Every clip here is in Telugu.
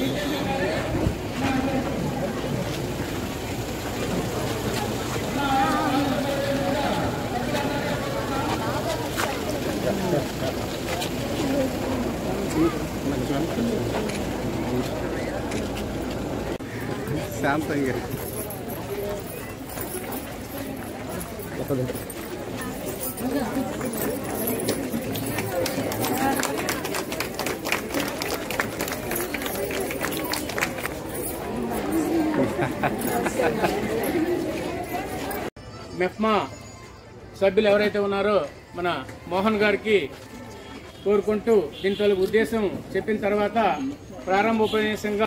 శాంతంగా మెఫ్మా సభ్యులు ఎవరైతే ఉన్నారో మన మోహన్ గారికి కోరుకుంటూ దీని తొలగి ఉద్దేశం చెప్పిన తర్వాత ప్రారంభోపన్యాసంగా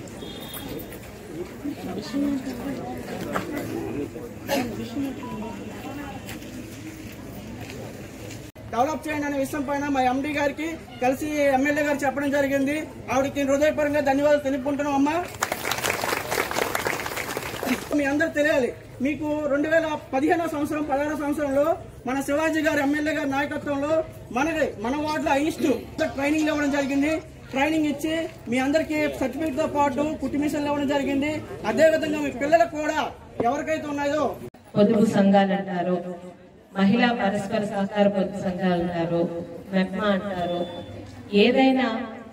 డెవలప్ చేయండి అనే విషయం పైన మా ఎండీ గారికి కలిసి ఎమ్మెల్యే గారు చెప్పడం జరిగింది ఆవిడకి హృదయపరంగా ధన్యవాదాలు తెలుపుకుంటున్నాం అమ్మా మీ అందరు తెలియాలి మీకు రెండు వేల పదిహేనో సంవత్సరం పదహారో సంవత్సరంలో మన శివాజీ గారు ఎమ్మెల్యే గారి నాయకత్వంలో మనకి మన వార్డులో ఐస్ట్ ట్రైనింగ్ ఇవ్వడం జరిగింది ట్రైనింగ్ ఇచ్చి మీ అందరికి సర్టిఫికేట్ తో పాటు కుట్టి మిషన్లు ఇవ్వడం జరిగింది అదే విధంగా మీ పిల్లలకు కూడా ఎవరికైతే ఉన్నాయో పొదుపు సంఘాలు అంటారు మహిళా పరస్పర సహకార పొదుపు సంఘాలు అంటారు మెప్మా అంటారు ఏదైనా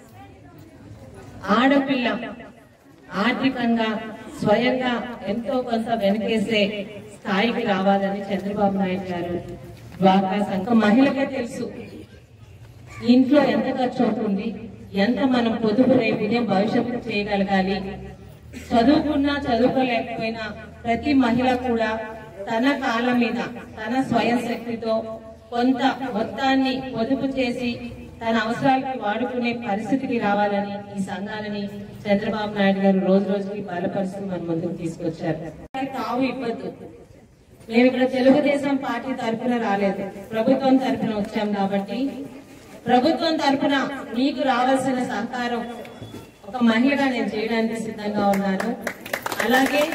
ఆడపిల్ల ఆర్థికంగా స్వయంగా ఎంతో కొంత వెనకేసే స్థాయికి రావాలని చంద్రబాబు నాయుడు గారు డ్వాక్రా సంఘం మహిళకే తెలుసు ఇంట్లో ఎంత ఖర్చు అవుతుంది ఎంత మనం పొదుపు రేపు ఉదయం భవిష్యత్తు చేయగలగాలి చదువుకున్నా చదువుకోలేకపోయినా ప్రతి మహిళ కూడా తన కాళ్ళ మీద తన స్వయం శక్తితో కొంత మొత్తాన్ని పొదుపు చేసి తన అవసరాలకి వాడుకునే పరిస్థితికి రావాలని ఈ సంఘాలని చంద్రబాబు నాయుడు గారు రోజు రోజుకి బలపరుస్తూ మన ముందుకు తీసుకొచ్చారు తావు ఇవ్వద్దు మేము ఇక్కడ తెలుగుదేశం పార్టీ తరఫున రాలేదు ప్రభుత్వం తరఫున వచ్చాం కాబట్టి ప్రభుత్వం తరఫున మీకు రావాల్సిన సహకారం ఒక మహిళగా నేను చేయడానికి సిద్ధంగా ఉన్నాను అలాగే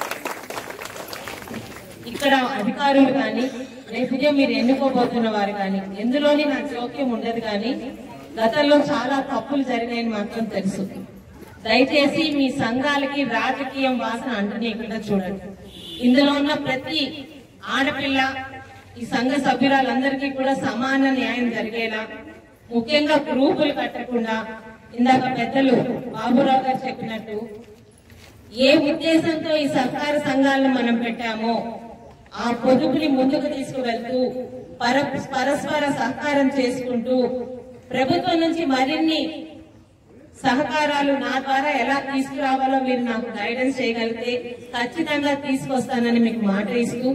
ఇక్కడ అధికారులు కానీ రేపు మీరు ఎన్నుకోబోతున్న వారు కానీ ఎందులోని నా జోక్యం ఉండదు కానీ గతంలో చాలా తప్పులు జరిగాయని మాత్రం తెలుసు దయచేసి మీ సంఘాలకి రాజకీయం వాసన అంటనీయకుండా చూడండి ఇందులో ఉన్న ప్రతి ఆడపిల్ల ఈ సంఘ సభ్యురాలందరికీ కూడా సమాన న్యాయం జరిగేలా ముఖ్యంగా గ్రూపులు కట్టకుండా ఇందాక పెద్దలు బాబురావు గారు చెప్పినట్టు ఏ ఉద్దేశంతో ఈ సహకార సంఘాలను మనం పెట్టామో ఆ పొదుపుని ముందుకు తీసుకువెళ్తూ పర పరస్పర సహకారం చేసుకుంటూ ప్రభుత్వం నుంచి మరిన్ని సహకారాలు నా ద్వారా ఎలా తీసుకురావాలో మీరు నాకు గైడెన్స్ చేయగలిగితే ఖచ్చితంగా తీసుకొస్తానని మీకు మాట ఇస్తూ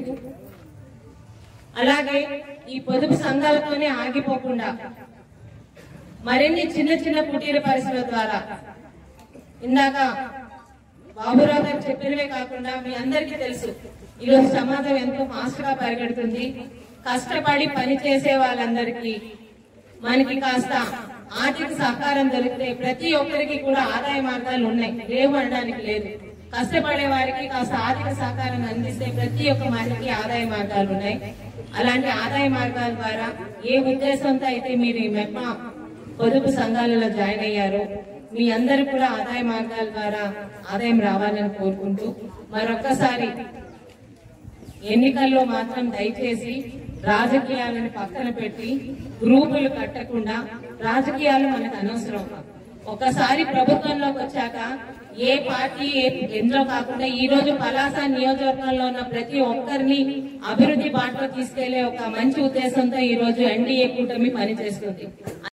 అలాగే ఈ పొదుపు సంఘాలతోనే ఆగిపోకుండా మరిన్ని చిన్న చిన్న కుటీర పరిశ్రమల ద్వారా ఇందాక బాబురావు గారు చెప్పినవే కాకుండా మీ అందరికీ తెలుసు ఈరోజు సమాజం ఎంతో ఫాస్ట్ గా పరిగెడుతుంది కష్టపడి పని చేసే వాళ్ళందరికీ మనకి కాస్త ఆర్థిక సహకారం దొరికితే ప్రతి ఒక్కరికి కూడా ఆదాయ మార్గాలు ఉన్నాయి లేవు అనడానికి లేదు కష్టపడే వారికి కాస్త ఆర్థిక సహకారం అందిస్తే ప్రతి ఒక్క మహిళకి ఆదాయ మార్గాలు ఉన్నాయి అలాంటి ఆదాయ మార్గాల ద్వారా ఏ ఉద్దేశంతో అయితే మీరు ఈ మెప్ప పొదుపు సంఘాలలో జాయిన్ అయ్యారు మీ అందరూ కూడా ఆదాయ మార్గాల ద్వారా ఆదాయం రావాలని కోరుకుంటూ మరొక్కసారి ఎన్నికల్లో మాత్రం దయచేసి రాజకీయాలను పక్కన పెట్టి గ్రూపులు కట్టకుండా రాజకీయాలు మనకు అనవసరం ఒకసారి ప్రభుత్వంలోకి వచ్చాక ఏ పార్టీ ఏ ఎందులో కాకుండా ఈ రోజు పలాస నియోజకవర్గంలో ఉన్న ప్రతి ఒక్కరిని అభివృద్ధి బాటలో తీసుకెళ్లే ఒక మంచి ఉద్దేశంతో ఈ రోజు ఎన్డీఏ కూటమి పనిచేస్తుంది